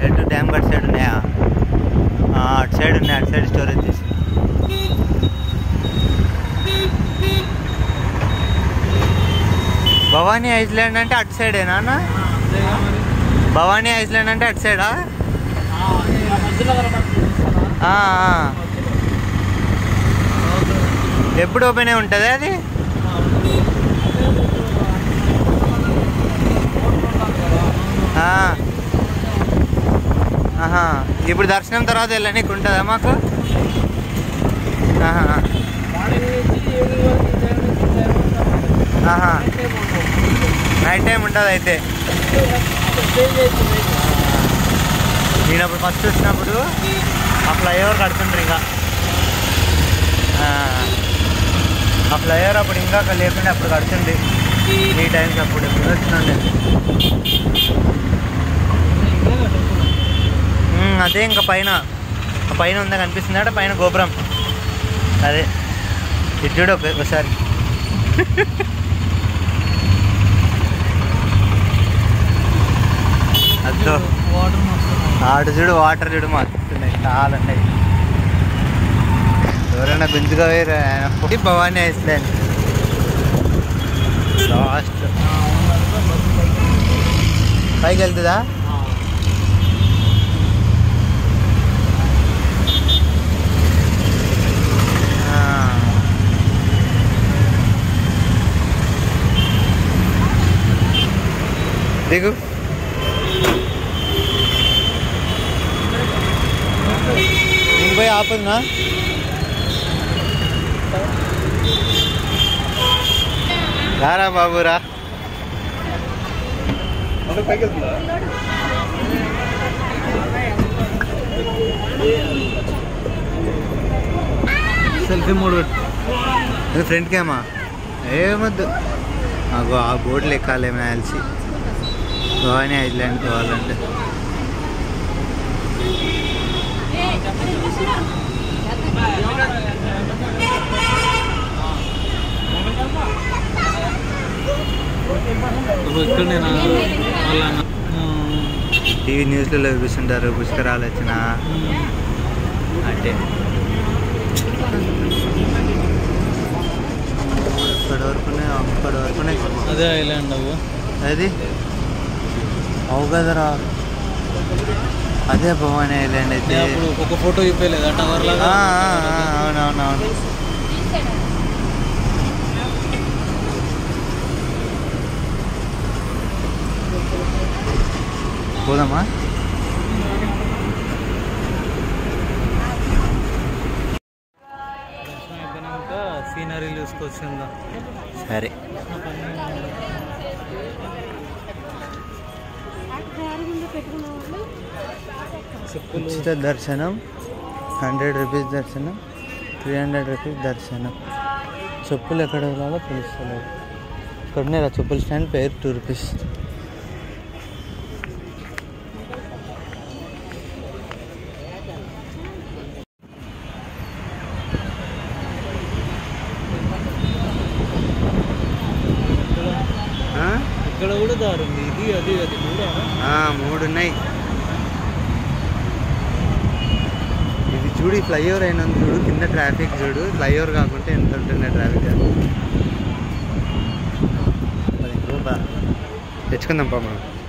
ఎటు dam gut side ఉన్నాయా ఆ, అటు సైడ్ ఉన్నాయి అటు సైడ్ స్టోరేజ్ చేసి భవానీ ఐస్లాండ్ అంటే అటు సైడేనా అన్న భవానీ ఐస్లాండ్ అంటే అటు సైడా మధ్యలో కనబడుతుంది ఆ, ఆ. ఎప్పుడు ఓపెన్ అయి ఉంటుంది అది ఆ. ఆహా ఇప్పుడు దర్శనం తర్వాత వెళ్ళనీకి ఉంటుందా మాకు ఆహా ఆహా నైట్ టైం ఉంటుంది అయితే నేను అప్పుడు ఫస్ట్ వచ్చినప్పుడు ఆ ఫ్లైఓవర్ కడుతుండ్రు ఇంకా ఆ, ఆ ఫ్లైఓవర్ అప్పుడు ఇంకా అక్కడ లేకుండా అప్పుడు కడుతుంది ఈ టైంకి అప్పుడు ఎప్పుడు వచ్చినండి ఉమ్, అదే ఇంకా పైన ఆ పైన ఉందా కనిపిస్తుంది అంటే పైన గోపురం అదే ఇటు చూడు ఒక- ఒకసారి అద్దో వాటర్ మస్తు ఆడు చూడు వాటర్ చూడు మస్తున్నాయి చాలా ఉన్నాయి ఎవరైనా గుంజుగా వేరు భవానీ ఐస్లాండ్ లాస్ట్ పైకి వెళ్తుందా ఆ. దిగు నేను పోయి ఆపదునా రారా బాబురా సెల్ఫీ మూడు పెట్టు ఇది ఫ్రంట్ క్యామా ఏమొద్దు మాకు ఆ బోర్డులు ఎక్కాలేమో కలిసి భవానీ ఐలాండ్ కావాలంటే ఇక్కడ నేను వాళ్ళ టీవీ న్యూస్లలో చూపిస్తుంటారు పుష్కరాలు వచ్చిన అంటే అక్కడి వరకునే అక్కడి వరకునే అదే ఐలాండ్ అవ్వ అది అవు కదరా అదే భవానీ ఐలాండ్ అయితే నేను అప్పుడు ఒక ఫోటో ఇప్పలేదు ఆ టవర్ ఆ, లాగా ఆ, ఆ, అవునవునవును పోదామా దర్శనం అయిపోయినాక సీనరీ చూసుకొచ్చిందా సరే చెప్పులు ఉచిత దర్శనం హండ్రెడ్ రూపీస్ దర్శనం త్రీ హండ్రెడ్ రూపీస్ దర్శనం చెప్పులు ఎక్కడ వెళ్ళాలో తెలుస్తలేదు ఇక్కడ ఉన్నాయి చెప్పుల స్టాండ్ పేరు టూ రూపీస్ ఇక్కడ కూడా దారి ఉంది ఇది అది అది కూడా మూడు ఉన్నాయి ఇది చూడు ఈ ఫ్లైఓవర్ అయినా చూడు కింద ట్రాఫిక్ చూడు ఫ్లైఓవర్ కాకుంటే ఎంత ఉంటుండే ట్రాఫిక్ తెచ్చుకుందాం పా మనం